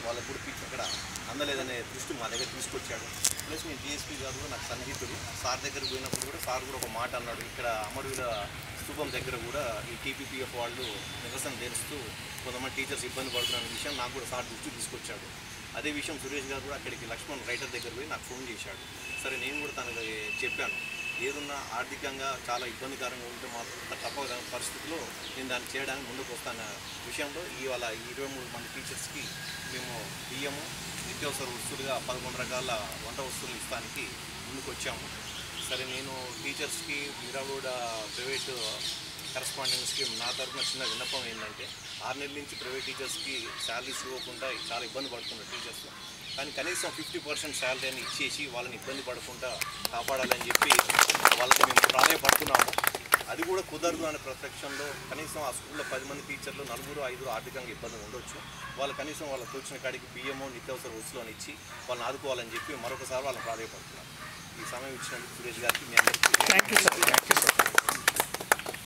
వాళ్ళకు కూడా ఫీజు అక్కడ అందలేదనే దృష్టి మా దగ్గర తీసుకొచ్చాడు ప్లస్ నేను డిఎస్పీ గారు కూడా నాకు సన్నిహితుడు సార్ దగ్గర పోయినప్పుడు కూడా సార్ కూడా ఒక మాట అన్నాడు ఇక్కడ అమరవీల స్థూపం దగ్గర కూడా ఈ టీపీపీఎఫ్ వాళ్ళు నిరసన తెలుస్తూ కొంతమంది టీచర్స్ ఇబ్బంది పడుతున్న విషయం నాకు కూడా సార్ దృష్టి తీసుకొచ్చాడు అదే విషయం సురేష్ గారు కూడా అక్కడికి లక్ష్మణ్ రైటర్ దగ్గర పోయి నాకు ఫోన్ చేశాడు సరే నేను కూడా తనకి చెప్పాను ఏదున్నా ఆర్థికంగా చాలా ఇబ్బందికరంగా ఉంటే మాత్రం తప్ప పరిస్థితిలో నేను దాన్ని చేయడానికి ముందుకు వస్తాన విషయంలో ఇవాళ ఈ ఇరవై మూడు మంది టీచర్స్కి మేము బియ్యము నిత్యావసర వస్తువులుగా పదకొండు రకాల వంట వస్తువులు ఇస్తానికి ముందుకు వచ్చాము సరే నేను టీచర్స్కి మీరాగూడ ప్రైవేటు కరస్పాండెన్స్కి నా తరఫున చిన్న విన్నపం ఏంటంటే ఆరు నెలల నుంచి ప్రైవేట్ టీచర్స్కి శాలరీస్ ఇవ్వకుండా చాలా ఇబ్బంది పడుతున్నారు టీచర్స్ కానీ కనీసం ఫిఫ్టీ పర్సెంట్ శాలరీని ఇచ్చేసి వాళ్ళని ఇబ్బంది పడకుండా కాపాడాలని చెప్పి వాళ్ళకి మేము ప్రాధాన్యపడుతున్నాము అది కూడా కుదరదు అనే ప్రత్యక్షంలో కనీసం ఆ స్కూల్లో పది మంది టీచర్లు నలుగురు ఐదుగురు ఆర్థికంగా ఇబ్బంది ఉండొచ్చు వాళ్ళు కనీసం వాళ్ళకి తోచిన కాడికి బియ్యమో నిత్యావసర వస్తువులను ఇచ్చి వాళ్ళని ఆదుకోవాలని చెప్పి మరొకసారి వాళ్ళని ప్రాధాన్యపడుతున్నాం ఈ సమయం ఇచ్చినందుకు సురేష్ గారికి మీ అందరికీ thank you sir thank you sir